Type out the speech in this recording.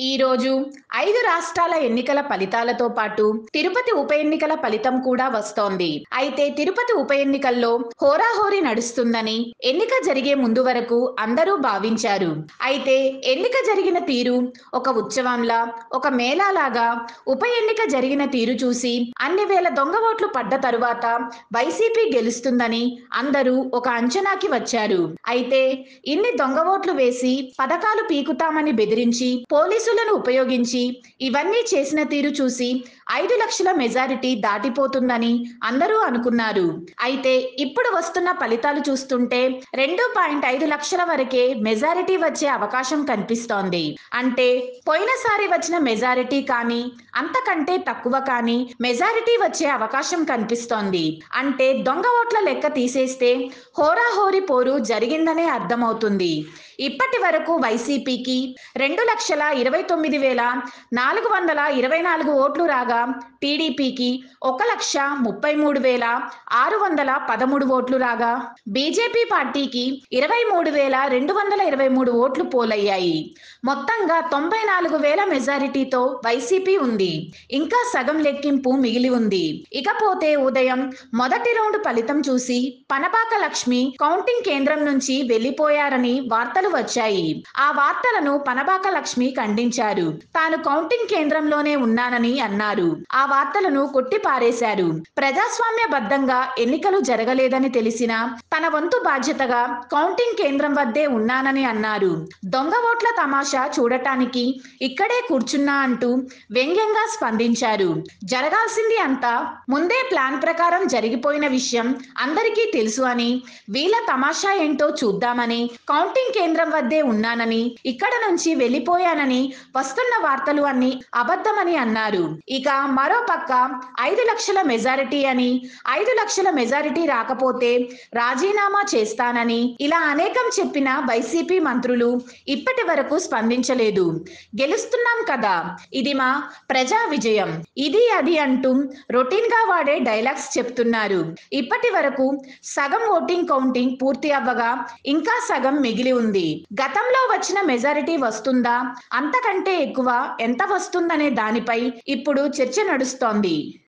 ఈ రోజు ఐదు రాష్ట్రాల ఎన్నికల ఫలితాలతో పాటు తిరుపతి ఉప ఎన్నికల ఫలితం కూడా వస్తోంది అయితే తిరుపతి ఉప ఎన్నికల్లో హోరాహోరీ నడుస్తుందని ఎన్నిక జరిగే ముందు వరకు అందరూ భావించారు అయితే ఎన్నిక జరిగిన తీరు ఒక ఉత్సవంలా ఒక మేళాలాగా ఉప ఎన్నిక జరిగిన తీరు చూసి అన్ని వేల దొంగ ఓట్లు పడ్డ తరువాత వైసీపీ గెలుస్తుందని అందరూ ఒక అంచనాకి వచ్చారు అయితే ఇన్ని దొంగ ఓట్లు వేసి పథకాలు పీకుతామని బెదిరించి పోలీసులను ఉపయోగించి ఇవన్నీ చేసిన తీరు చూసి ఐదు లక్షల మెజారిటీ దాటిపోతుందని అందరూ అనుకున్నారు అయితే ఇప్పుడు వస్తున్న ఫలితాలు చూస్తుంటే రెండు పాయింట్ ఐదు లక్షల వరకే మెజారిటీ వచ్చే అవకాశం కనిపిస్తోంది అంటే పోయినసారి వచ్చిన మెజారిటీ కానీ అంతకంటే తక్కువ కానీ మెజారిటీ వచ్చే అవకాశం కనిపిస్తోంది అంటే దొంగ ఓట్ల లెక్క తీసేస్తే హోరాహోరీ పోరు జరిగిందనే అర్థమవుతుంది ఇప్పటి వరకు వైసీపీకి రెండు లక్షల ఇరవై తొమ్మిది వేల నాలుగు వందల ఇరవై నాలుగు ఓట్లు రాగా టీడీపీకి ఒక లక్ష ముప్పై మూడు వేల ఆరు వందల పదమూడు ఓట్లు రాగా బీజేపీ పార్టీకి ఇరవై మూడు వేల రెండు వందల ఇరవై మూడు ఓట్లు పోలయ్యాయి మొత్తంగా తొంభై నాలుగు వేల మెజారిటీతో వైసీపీ ఉంది ఇంకా సగం లెక్కింపు మిగిలి ఉంది ఇకపోతే ఉదయం మొదటి రౌండ్ ఫలితం చూసి పనపాక లక్ష్మి కౌంటింగ్ కేంద్రం నుంచి వెళ్లిపోయారని వార్తలు వచ్చాయి ఆ వార్తలను పనబాక లక్ష్మి ఖండించారు తాను కౌంటింగ్ కేంద్రంలోనే ఉన్నానని అన్నారు ఆ వార్తలను కొట్టి పారేశారు ప్రజాస్వామ్యబద్ధంగా ఎన్నికలు జరగలేదని తెలిసిన తన వంతు బాధ్యతగా కౌంటింగ్ కేంద్రం వద్దే ఉన్నానని అన్నారు దొంగ ఓట్ల తమాషా చూడటానికి ఇక్కడే కూర్చున్నా అంటూ వ్యంగ్యంగా స్పందించారు జరగాల్సింది అంతా ముందే ప్లాన్ ప్రకారం జరిగిపోయిన విషయం అందరికీ తెలుసు అని వీళ్ళ తమాషా ఏంటో చూద్దామని కౌంటింగ్ కేంద్రం వద్దే ఉన్నానని ఇక్కడ నుంచి వెళ్ళిపోయానని వస్తున్న వార్తలు అన్ని అబద్ధమని అన్నారు ఇక మరో పక్క ఐదు లక్షల మెజారిటీ అని ఐదు లక్షల మెజారిటీ రాకపోతే రాజీనామా చేస్తానని ఇలా అనేకం చెప్పిన వైసీపీ మంత్రులు ఇప్పటి వరకు స్పందించలేదు గెలుస్తున్నాం కదా ఇది మా ప్రజా విజయం ఇది అది అంటూ రొటీన్ గా వాడే డైలాగ్స్ చెప్తున్నారు ఇప్పటి వరకు సగం ఓటింగ్ కౌంటింగ్ పూర్తి అవ్వగా ఇంకా సగం మిగిలి ఉంది గతంలో వచ్చిన మెజారిటీ వస్తుందా అంతకంటే ఎక్కువ ఎంత వస్తుందనే దానిపై ఇప్పుడు చర్చ నడుస్తోంది